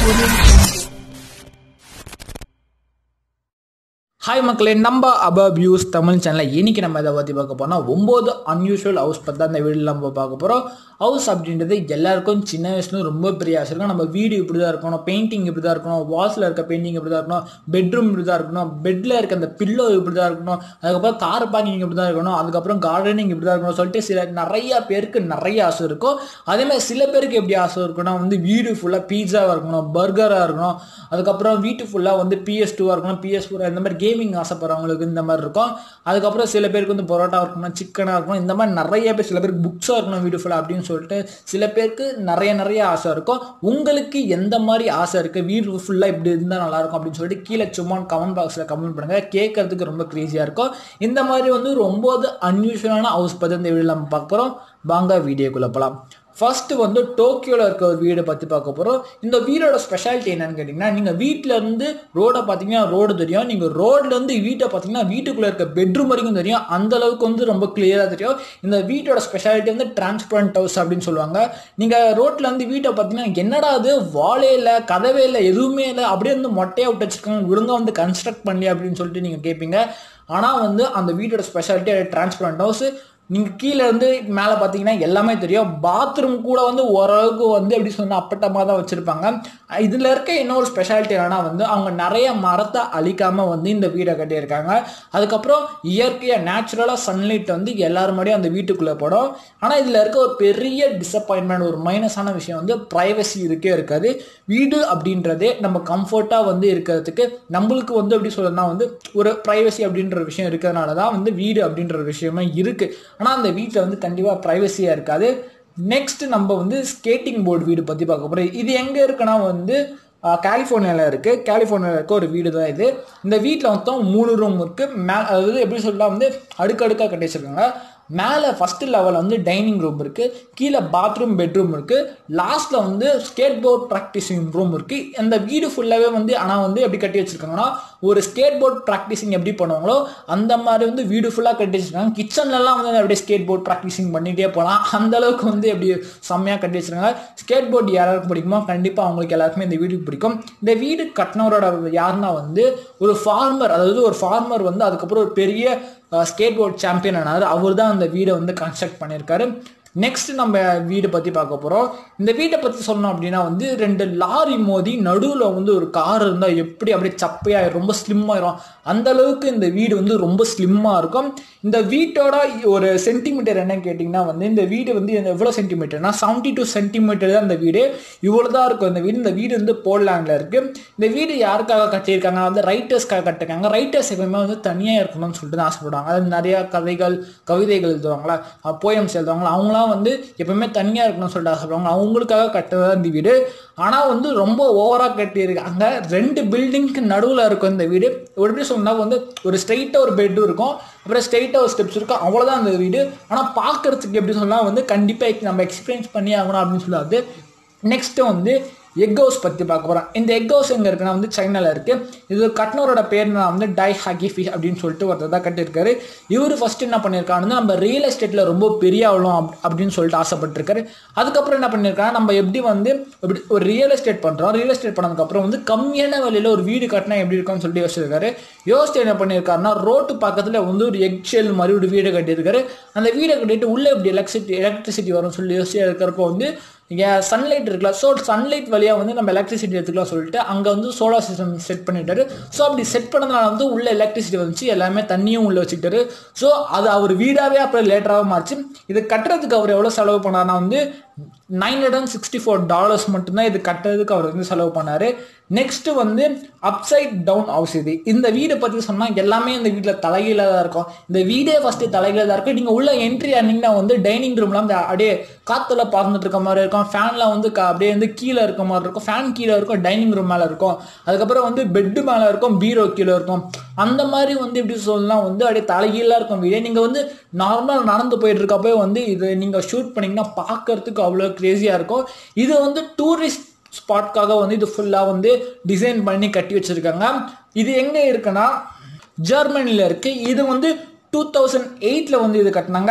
hi மக்களே நம்ம அபப் use Tamil சேனலில் இன்னைக்கு நம்ம இதை பற்றி பார்க்க போனால் ஒம்பது அன்யூஷுவல் ஹவுஸ் பற்றி தான் இந்த வீடியோவில் நம்ம பார்க்க போகிறோம் ஹவுஸ் அப்படின்றது எல்லாருக்கும் சின்ன வயசுல ரொம்ப பெரிய ஆசை இருக்கும் நம்ம வீடு இப்படி தான் இருக்கணும் பெயிண்டிங் இப்படி தான் இருக்கணும் வால்ஸில் இருக்க பெயிண்டிங் இப்படி தான் இருக்கணும் பெட்ரூம் இப்படி தான் இருக்கணும் பெட்டில் இருக்க அந்த பில்லோ இப்படி தான் இருக்கணும் அதுக்கப்புறம் கார் பார்க்கிங் இப்படி தான் இருக்கணும் அதுக்கப்புறம் கார்டனிங் இப்படி தான் இருக்கணும் சொல்லிட்டு சில நிறைய பேருக்கு நிறைய ஆசை இருக்கும் அதே மாதிரி சில பேருக்கு எப்படி ஆசை இருக்குன்னா வந்து வீடு ஃபுல்லாக பீஸாவாக இருக்கணும் பர்கராக இருக்கணும் அதுக்கப்புறம் வீட்டு ஃபுல்லாக வந்து பிஎஸ் டூவாக இருக்கணும் பிஎஸ் ஃபோர் இந்த மாதிரி கேமிங் ஆசைப்படுறவங்களுக்கு இந்த மாதிரி இருக்கும் அதுக்கப்புறம் சில பேருக்கு வந்து பரோட்டா இருக்கணும் சிக்கனாக இருக்கணும் இந்த மாதிரி நிறைய பேர் சில பேருக்கு புக்ஸாக இருக்கணும் வீடு ஃபுல்லாக அப்படின்னு சொல்லிட்டு சில பேருக்கு நிறைய நிறைய ஆசை இருக்கும் உங்களுக்கு எந்த மாதிரி ஆசை இருக்குது வீடு ஃபுல்லாக இப்படி இருந்தால் நல்லா இருக்கும் அப்படின்னு சொல்லிட்டு கீழே சும்மா கமெண்ட் பாக்ஸில் கமெண்ட் பண்ணுங்கள் கேட்கறதுக்கு ரொம்ப க்ரீஸியாக இருக்கும் இந்த மாதிரி வந்து ரொம்ப அன்யூஷுவலான ஹவுஸ் பற்றி இந்த வீடியோ நம்ம பார்க்குறோம் வாங்க வீடியோக்குள்ளே போகலாம் ஃபர்ஸ்ட் வந்து டோக்கியோவில் இருக்க ஒரு வீடை பற்றி பார்க்க போகிறோம் இந்த வீடோட ஸ்பெஷாலிட்டி என்னன்னு கேட்டிங்கன்னா நீங்கள் வீட்டில் இருந்து ரோடை பார்த்தீங்கன்னா ரோடு தெரியும் நீங்கள் ரோட்லேருந்து வீட்டை பார்த்தீங்கன்னா வீட்டுக்குள்ளே இருக்க பெட்ரூம் வரைக்கும் தெரியும் அந்த அளவுக்கு வந்து ரொம்ப கிளியராக தெரியும் இந்த வீட்டோட ஸ்பெஷாலிட்டி வந்து டிரான்ஸ்பரண்ட் ஹவுஸ் அப்படின்னு சொல்லுவாங்க நீங்கள் ரோட்ல இருந்து வீட்டை பார்த்தீங்கன்னா என்னடா அது வாலே இல்லை கதவே இல்லை எதுவுமே இல்லை அப்படியே வந்து மொட்டையாக விட்டு வச்சிருக்காங்க ஒழுங்காக வந்து கன்ஸ்ட்ரக்ட் பண்ணி அப்படின்னு சொல்லிட்டு நீங்கள் கேட்பீங்க ஆனால் வந்து அந்த வீட்டோட ஸ்பெஷாலிட்டி டிரான்ஸ்பரண்ட் ஹவுஸ் நீங்கள் கீழே இருந்து மேலே பார்த்தீங்கன்னா எல்லாமே தெரியும் பாத்ரூம் கூட வந்து ஓரளவுக்கு வந்து எப்படி சொன்னால் அப்பட்டமாக தான் வச்சுருப்பாங்க இதில் இருக்க இன்னொரு ஸ்பெஷாலிட்டி என்னன்னா வந்து அவங்க நிறைய மரத்தை அழிக்காமல் வந்து இந்த வீடை கட்டியிருக்காங்க அதுக்கப்புறம் இயற்கையாக நேச்சுரலாக சன்லைட் வந்து எல்லாரும் முன்னாடியும் அந்த வீட்டுக்குள்ளே போடும் ஆனால் இதில் இருக்க ஒரு பெரிய டிசப்பாயின்மெண்ட் ஒரு மைனஸான விஷயம் வந்து ப்ரைவசி இருக்கே இருக்காது வீடு அப்படின்றதே நம்ம கம்ஃபர்ட்டாக வந்து இருக்கிறதுக்கு நம்மளுக்கு வந்து எப்படி சொல்லணும்னா வந்து ஒரு ப்ரைவசி அப்படின்ற விஷயம் இருக்கிறதுனால தான் வந்து வீடு அப்படின்ற ஒரு விஷயமே இருக்குது ஆனால் அந்த வீட்டில் வந்து கண்டிப்பாக ப்ரைவசியாக இருக்காது நெக்ஸ்ட் நம்ம வந்து ஸ்கேட்டிங் போர்டு வீடு பற்றி பார்க்க போகிறோம் இது எங்கே இருக்குன்னா வந்து கலிஃபோர்னியாவில் இருக்குது கலிஃபோர்னியாவில் இருக்க ஒரு வீடு தான் இது இந்த வீட்டில் மொத்தம் மூணு ரூம் இருக்குது மே அதாவது எப்படி சொல்லலாம் வந்து அடுக்கடுக்காக கட்டி வச்சிருக்காங்க மேலே ஃபஸ்ட்டு லெவலில் வந்து டைனிங் ரூம் இருக்குது கீழே பாத்ரூம் பெட்ரூம் இருக்குது லாஸ்ட்டில் வந்து ஸ்கேட் போர்ட் ப்ராக்டிஸிங் ரூம் இருக்குது அந்த வீடு ஃபுல்லாகவே வந்து ஆனால் வந்து எப்படி கட்டி வச்சுருக்காங்கன்னா ஒரு ஸ்கேட் போர்ட் ப்ராக்டிஸிங் எப்படி பண்ணுவாங்களோ அந்த மாதிரி வந்து வீடு ஃபுல்லாக கட்டி வச்சுருக்காங்க கிச்சன்லலாம் வந்து அப்படியே ஸ்கேட் போர்ட் ப்ராக்டிஸிங் பண்ணிகிட்டே போகலாம் அந்த அளவுக்கு வந்து எப்படி செம்மையாக கட்டி வச்சுருக்காங்க ஸ்கேட் போர்டு யாராருக்கு பிடிக்குமோ கண்டிப்பாக அவங்களுக்கு எல்லாருக்குமே இந்த வீடு பிடிக்கும் இந்த வீடு கட்டினவரோட யாருன்னா வந்து ஒரு ஃபார்மர் அதாவது ஒரு ஃபார்மர் வந்து அதுக்கப்புறம் ஒரு பெரிய ஸ்கேட் போர்ட் சாம்பியன் ஆனார் அவர் தான் அந்த வீடை வந்து கன்ஸ்ட்ரக்ட் பண்ணியிருக்காரு நெக்ஸ்ட் நம்ம வீடை பற்றி பார்க்க போகிறோம் இந்த வீட்டை பற்றி சொன்னோம் அப்படின்னா வந்து ரெண்டு லாரி மோதி நடுவில் வந்து ஒரு கார் இருந்தால் எப்படி அப்படியே சப்பையாக ரொம்ப ஸ்லிம் ஆயிரும் அந்த அளவுக்கு இந்த வீடு வந்து ரொம்ப ஸ்லிம்மாக இருக்கும் இந்த வீட்டோட ஒரு சென்டிமீட்டர் என்னன்னு கேட்டிங்கன்னா வந்து இந்த வீடு வந்து எவ்வளோ சென்டிமீட்டர்னா செவன்டி டூ சென்டிமீட்டர் தான் இந்த வீடு இவ்வளோ தான் இருக்கும் இந்த வீடு இந்த வீடு வந்து போர்லாண்டில் இருக்குது இந்த வீடு யாருக்காக கட்டியிருக்காங்க வந்து ரைட்டர்ஸ்க்காக கட்டிருக்காங்க ரைட்டர்ஸ் எப்பவுமே வந்து தனியாக இருக்கணும்னு சொல்லிட்டு தான் ஆசைப்படுவாங்க அதாவது நிறையா கதைகள் கவிதைகள் எழுதுவாங்களா போயம்ஸ் எழுதுவாங்களா அவங்களாம் வந்து எப்பவுமே தனியாக இருக்கணும்னு சொல்லிட்டு ஆசைப்படுவாங்க அவங்களுக்காக கட்டுறது இந்த வீடு ஆனால் வந்து ரொம்ப ஓவராக கட்டியிருக்காங்க ரெண்டு பில்டிங்க்கு நடுவில் இருக்கும் இந்த வீடு எப்படி சொன்னால் வந்து ஒரு ஸ்ட்ரைட்டாக ஒரு பெட்டும் இருக்கும் அப்புறம் ஸ்ட்ரைட்டாக ஒரு ஸ்டெப்ஸ் இருக்கும் அவ்வளோதான் அந்த வீடு ஆனால் பார்க்கறதுக்கு எப்படி சொன்னால் வந்து கண்டிப்பாக நம்ம எக்ஸ்பீரியன்ஸ் பண்ணி ஆகணும் அப்படின்னு சொல்லாது நெக்ஸ்ட்டு வந்து எக் ஹவுஸ் பற்றி பார்க்க போகிறோம் இந்த எக் ஹவுஸ் எங்கே இருக்குன்னா வந்து சைனாவில் இருக்குது இது கட்னரோட பேர் நான் வந்து டை ஹாக்கி ஃபிஷ் அப்படின்னு சொல்லிட்டு ஒருத்தர் தான் கட்டியிருக்காரு இவர் ஃபஸ்ட்டு என்ன பண்ணியிருக்காருன்னா நம்ம ரியல் எஸ்டேட்டில் ரொம்ப பெரிய ஆகணும் அப் அப்படின்னு சொல்லிட்டு ஆசைப்பட்டிருக்காரு அதுக்கப்புறம் என்ன பண்ணியிருக்காரு நம்ம எப்படி வந்து எப்படி ஒரு ரியல் எஸ்டேட் பண்ணுறோம் ரியல் எஸ்டேட் பண்ணதுக்கப்புறம் வந்து கம்மியான விலையில் ஒரு வீடு கட்டினா எப்படி இருக்கும்னு சொல்லிட்டு யோசிச்சிருக்காரு யோசிச்சு என்ன பண்ணியிருக்காருன்னா ரோட்டு பக்கத்தில் வந்து ஒரு எக் ஷெல் மாதிரி ஒரு வீடு கட்டியிருக்காரு அந்த வீடை கட்டிட்டு உள்ளே எப்படி எலக்ட்ரிசிட்டி எலக்ட்ரிசிட்டி வரும்னு சொல்லி யோசிச்சு இருக்கிறப்போ வந்து இங்கே சன்லைட் இருக்குல்ல ஸோ சன்லைட் வழியாக வந்து நம்ம எலக்ட்ரிசிட்டி எடுத்துக்கலாம் சொல்லிட்டு அங்கே வந்து சோலார் சிஸ்டம் செட் பண்ணிட்டாரு ஸோ அப்படி செட் பண்ணதுனால வந்து உள்ள எலக்ட்ரிசிட்டி வந்துச்சு எல்லாமே தண்ணியும் உள்ளே வச்சுக்கிட்டாரு ஸோ அது அவர் வீடாகவே அப்புறம் லேட்டராக மாறிச்சு இது கட்டுறதுக்கு அவர் எவ்வளோ செலவு பண்ணார்னா வந்து nine hundred and sixty four dollars மட்டும்தான் இது கட்டுறதுக்கு அவர் வந்து செலவு பண்ணார் நெக்ஸ்ட் வந்து அப்சைட் டவுன் ஹவுஸ் இது இந்த வீடை பற்றி சொன்னால் எல்லாமே இந்த வீட்டில் தலைகீழாக தான் இருக்கும் இந்த வீடே ஃபஸ்ட்டு தலைகீழாக தான் இருக்கும் நீங்கள் உள்ள என்ட்ரி ஆனீங்கன்னா வந்து டைனிங் ரூம்லாம் அப்படியே காற்றுல பறந்துட்டு இருக்க மாதிரி இருக்கும் ஃபேன்லாம் வந்து அப்படியே வந்து கீழே இருக்க மாதிரி இருக்கும் ஃபேன் கீழே இருக்கும் டைனிங் ரூம் மேலே இருக்கும் அதுக்கப்புறம் வந்து பெட்டு மேலே இருக்கும் பீரோ கீழே இருக்கும் அந்த மாதிரி வந்து எப்படி சொல்லலாம் வந்து அப்படியே தலைகீழாக இருக்கும் வீடே நீங்கள் வந்து நார்மலாக நடந்து போயிட்டு இருக்கப்போ வந்து இது நீங்கள் ஷூட் பண்ணிங்கன்னா பார்க்கறதுக்கு அவ்வளோ க்ரேஸியாக இருக்கும் இது வந்து டூரிஸ்ட் ஸ்பாட்காக வந்து இது ஃபுல்லாக வந்து டிசைன் பண்ணி கட்டி வச்சுருக்காங்க இது எங்கே இருக்குன்னா ஜெர்மனியில் இருக்குது இது வந்து டூ தௌசண்ட் எயிட்டில் வந்து இது கட்டினாங்க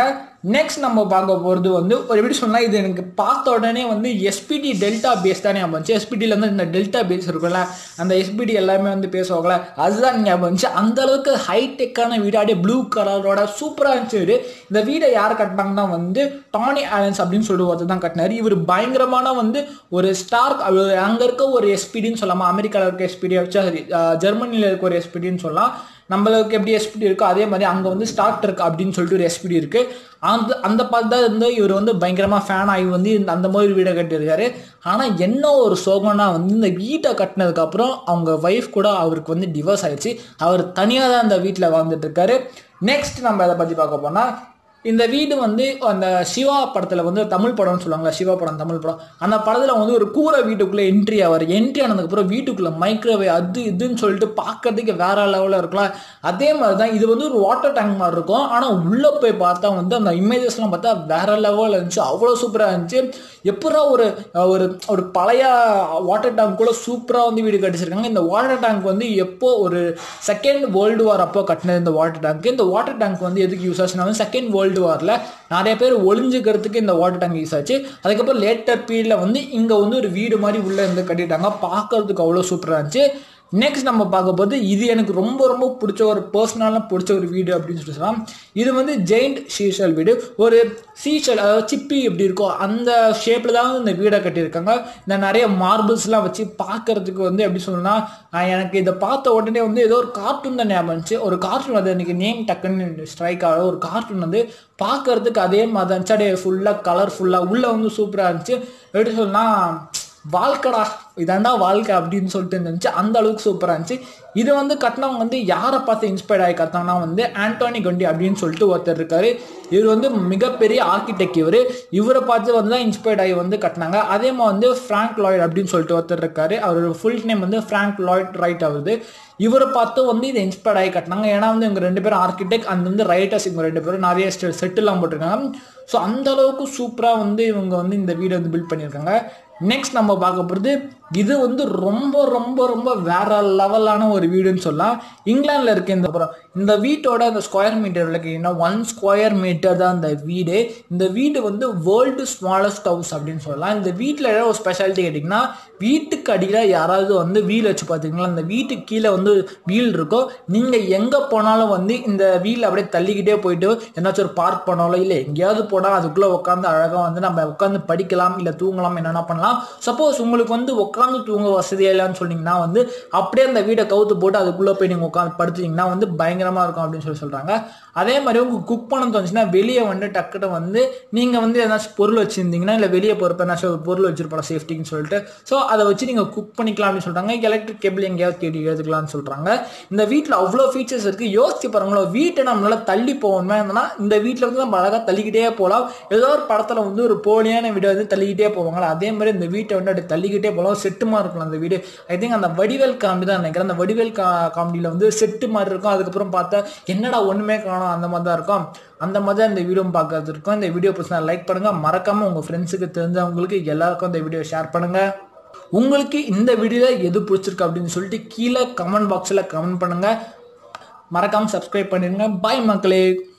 நெக்ஸ்ட் நம்ம பார்க்க போகிறது வந்து ஒரு எப்படி சொன்னால் இது எனக்கு பார்த்த உடனே வந்து எஸ்பிடி டெல்டா பேஸ் தான் ஞாபகம் வந்துச்சு எஸ்பிடியில் வந்து இந்த டெல்டா பேஸ் இருக்குல்ல அந்த எஸ்பிடி எல்லாமே வந்து பேசுவாங்கல்ல அதுதான் ஞாபகம் வந்துச்சு அந்த அளவுக்கு ஹைடெக்கான வீடு அப்படியே ப்ளூ கலரோட சூப்பராக இருந்துச்சு வீடு இந்த வீடை யார் கட்டினாங்கன்னா வந்து டானி ஆலன்ஸ் அப்படின்னு சொல்லிட்டு ஒருத்தர் தான் கட்டினார் இவர் பயங்கரமான வந்து ஒரு ஸ்டார் அங்கே இருக்க ஒரு எஸ்பிடின்னு சொல்லாமா அமெரிக்காவில் இருக்க எஸ்பிடி வச்சா சரி ஜெர்மனியில் இருக்க ஒரு எஸ்பிடின்னு சொல்லலாம் நம்மளுக்கு எப்படி எஸ்பிடி இருக்கோ அதே மாதிரி அங்கே வந்து ஸ்டார்ட் இருக்கு அப்படின்னு சொல்லிட்டு ஒரு எஸ்பிடி இருக்கு அந்த அந்த பார்த்து தான் வந்து இவர் வந்து பயங்கரமாக ஃபேன் ஆகி வந்து இந்த அந்த மாதிரி வீடை கட்டியிருக்காரு ஆனால் என்ன ஒரு சோகம்னா வந்து இந்த வீட்டை கட்டினதுக்கப்புறம் அவங்க ஒய்ஃப் கூட அவருக்கு வந்து டிவோர்ஸ் ஆயிடுச்சு அவர் தனியாக தான் அந்த வீட்டில் வாழ்ந்துட்டு இருக்காரு நெக்ஸ்ட் நம்ம அதை பற்றி பார்க்க போனால் இந்த வீடு வந்து அந்த சிவா படத்தில் வந்து தமிழ் படம்னு சொல்லுவாங்களா சிவா படம் தமிழ் படம் அந்த படத்தில் வந்து ஒரு கூரை வீட்டுக்குள்ளே என்ட்ரி ஆவார் என்ட்ரி ஆனதுக்கப்புறம் வீட்டுக்குள்ளே மைக்ரோவே அது இதுன்னு சொல்லிட்டு பார்க்கறதுக்கு வேற லெவலில் இருக்கலாம் அதே மாதிரி தான் இது வந்து ஒரு வாட்டர் டேங்க் மாதிரி இருக்கும் ஆனால் உள்ளே போய் பார்த்தா வந்து அந்த இமேஜஸ்லாம் பார்த்தா வேற லெவலில் இருந்துச்சு அவ்வளோ சூப்பராக இருந்துச்சு எப்படா ஒரு ஒரு ஒரு பழைய வாட்டர் டேங்க் கூட சூப்பராக வந்து வீடு கட்டிச்சிருக்காங்க இந்த வாட்டர் டேங்க் வந்து எப்போ ஒரு செகண்ட் வேர்ல்டு வார் அப்போ கட்டினது இந்த வாட்டர் டேங்க் இந்த வாட்டர் டேங்க் வந்து எதுக்கு யூஸ் ஆச்சுன்னா வந்து செகண்ட் வேர்ல்டு வாரில் நிறைய பேர் ஒளிஞ்சுக்கிறதுக்கு இந்த வாட்டர் டேங்க் யூஸ் ஆச்சு அதுக்கப்புறம் லேட்டர் பீரியடில் வந்து இங்கே வந்து ஒரு வீடு மாதிரி உள்ளே இருந்து கட்டிட்டாங்க பார்க்கறதுக்கு அவ்வளோ சூப்பராக இருந்துச்சு நெக்ஸ்ட் நம்ம பார்க்க போது இது எனக்கு ரொம்ப ரொம்ப பிடிச்ச ஒரு பர்சனலாக பிடிச்ச ஒரு வீடு அப்படின்னு சொல்லி சொல்லலாம் இது வந்து ஜெயிண்ட் சீஷல் வீடு ஒரு சீஷல் அதாவது சிப்பி எப்படி இருக்கோ அந்த ஷேப்பில் தான் இந்த வீடை கட்டியிருக்காங்க இந்த நிறைய மார்பிள்ஸ்லாம் வச்சு பார்க்கறதுக்கு வந்து எப்படி சொல்லணும்னா எனக்கு இதை பார்த்த உடனே வந்து ஏதோ ஒரு கார்ட்டூன் தான் ஞாபகம் இருந்துச்சு ஒரு கார்ட்டூன் அது எனக்கு நேம் டக்குன்னு ஸ்ட்ரைக் ஆக ஒரு கார்ட்டூன் வந்து பார்க்கறதுக்கு அதே மாதிரி தான் இருந்துச்சு அப்படியே ஃபுல்லாக கலர்ஃபுல்லாக உள்ளே வந்து சூப்பராக இருந்துச்சு எப்படி சொல்லணும்னா வாழ்க்கடா இதாண்டா வாழ்க்கை அப்படின்னு சொல்லிட்டு இருந்துச்சு அந்த அளவுக்கு சூப்பராக இருந்துச்சு இது வந்து கட்டினவங்க வந்து யாரை பார்த்து இன்ஸ்பயர்ட் ஆகி கட்டினாங்கன்னா வந்து ஆண்டோனி கொண்டி அப்படின்னு சொல்லிட்டு ஒருத்தர் இருக்காரு இவர் வந்து மிகப்பெரிய ஆர்கிடெக்ட் இவர் இவரை பார்த்து வந்து தான் இன்ஸ்பயர்ட் ஆகி வந்து கட்டினாங்க அதே மாதிரி வந்து ஃப்ராங்க் லாய்ட் அப்படின்னு சொல்லிட்டு ஒருத்தர் இருக்காரு அவரோட ஃபுல் நேம் வந்து ஃப்ராங்க் லாய்ட் ரைட் ஆகுது இவரை பார்த்து வந்து இதை இன்ஸ்பயர்ட் ஆகி கட்டினாங்க ஏன்னா வந்து இவங்க ரெண்டு பேரும் ஆர்கிடெக்ட் அந்த வந்து ரைட்டர்ஸ் இவங்க ரெண்டு பேரும் நிறைய செட்டுலாம் போட்டிருக்காங்க ஸோ அந்த அளவுக்கு சூப்பராக வந்து இவங்க வந்து இந்த வீடை வந்து பில்ட் பண்ணியிருக்காங்க நெக்ஸ்ட் நம்ம பார்க்க போகிறது இது வந்து ரொம்ப ரொம்ப ரொம்ப வேற லெவலான ஒரு வீடுன்னு சொல்லலாம் இங்கிலாந்தில் இருக்க இந்த அப்புறம் இந்த வீட்டோட அந்த ஸ்கொயர் மீட்டர் கேட்டிங்கன்னா ஒன் ஸ்கொயர் மீட்டர் தான் இந்த வீடு இந்த வீடு வந்து வேர்ல்டு ஸ்மாலஸ்ட் ஹவுஸ் அப்படின்னு சொல்லலாம் இந்த வீட்டில் ஏதாவது ஒரு ஸ்பெஷாலிட்டி கேட்டிங்கன்னா வீட்டுக்கு அடியில் யாராவது வந்து வீல் வச்சு பார்த்தீங்களா அந்த வீட்டுக்கு கீழே வந்து வீல் இருக்கும் நீங்கள் எங்கே போனாலும் வந்து இந்த வீல் அப்படியே தள்ளிக்கிட்டே போயிட்டு என்னாச்சும் ஒரு பார்க் பண்ணாலும் இல்லை எங்கேயாவது போனால் அதுக்குள்ளே உட்காந்து அழகாக வந்து நம்ம உட்காந்து படிக்கலாம் இல்லை தூங்கலாம் என்னென்ன பண்ணலாம் சப்போஸ் உங்களுக்கு வந்து உட்காந்து தூங்க வசதியாக இல்லைன்னு சொன்னீங்கன்னா வந்து அப்படியே அந்த வீடை கவுத்து போட்டு அதுக்குள்ளே போய் நீங்கள் உட்காந்து படுத்தீங்கன்னா வந்து பயங்கரமாக இருக்கும் அப்படின்னு சொல்லி சொல்கிறாங்க அதே மாதிரி உங்களுக்கு குக் பண்ண தோணுச்சுன்னா வெளியே வந்து டக்குன்னு வந்து நீங்கள் வந்து ஏதாச்சும் பொருள் வச்சுருந்தீங்கன்னா இல்லை வெளியே போகிறப்ப ஏதாச்சும் ஒரு பொருள் வச்சிருப்போம் சேஃப்டின்னு சொல்லிட்டு ஸோ அதை வச்சு நீங்கள் குக் பண்ணிக்கலாம் அப்படின்னு சொல்கிறாங்க எலக்ட்ரிக் கேபிள் எங்கேயாவது தேடி எடுத்துக்கலாம்னு சொல்கிறாங்க இந்த வீட்டில் அவ்வளோ ஃபீச்சர்ஸ் இருக்குது யோசிச்சு பாருங்களோ வீட்டை நம்மளால தள்ளி போகணுமே இருந்தனா இந்த வீட்டில் வந்து நம்ம அழகாக தள்ளிக்கிட்டே போகலாம் ஏதோ ஒரு படத்தில் வந்து ஒரு போலியான வீடை வந்து தள்ளிக்கிட்டே போவாங்களா அதே மாதிரி இந்த வீட்டை வந்து அப்படி தள்ளிக்கிட்டே போகலாம் செட்டுமா இருக்கலாம் அந்த வீடு ஐ திங்க் அந்த வடிவேல் காமெடி தான் நினைக்கிறேன் அந்த வடிவேல் கா காமெடியில் வந்து செட்டு மாதிரி இருக்கும் அதுக்கப்புறம் பார்த்தா என்னடா ஒன்றுமே காணும் அந்த மாதிரி தான் இருக்கும் அந்த மாதிரி தான் இந்த வீடியோ பார்க்கறது இருக்கும் இந்த வீடியோ பிடிச்சா லைக் பண்ணுங்கள் மறக்காமல் உங்கள் ஃப்ரெண்ட்ஸுக்கு தெரிஞ்சவங்களுக்கு எல்லாருக்கும் இந்த வீடியோ ஷேர் பண்ணுங்கள் உங்களுக்கு இந்த வீடியோவில் எது பிடிச்சிருக்கு அப்படின்னு சொல்லிட்டு கீழே கமெண்ட் பாக்ஸில் கமெண்ட் பண்ணுங்கள் மறக்காமல் சப்ஸ்கிரைப் பண்ணிடுங்க பாய் மக்களே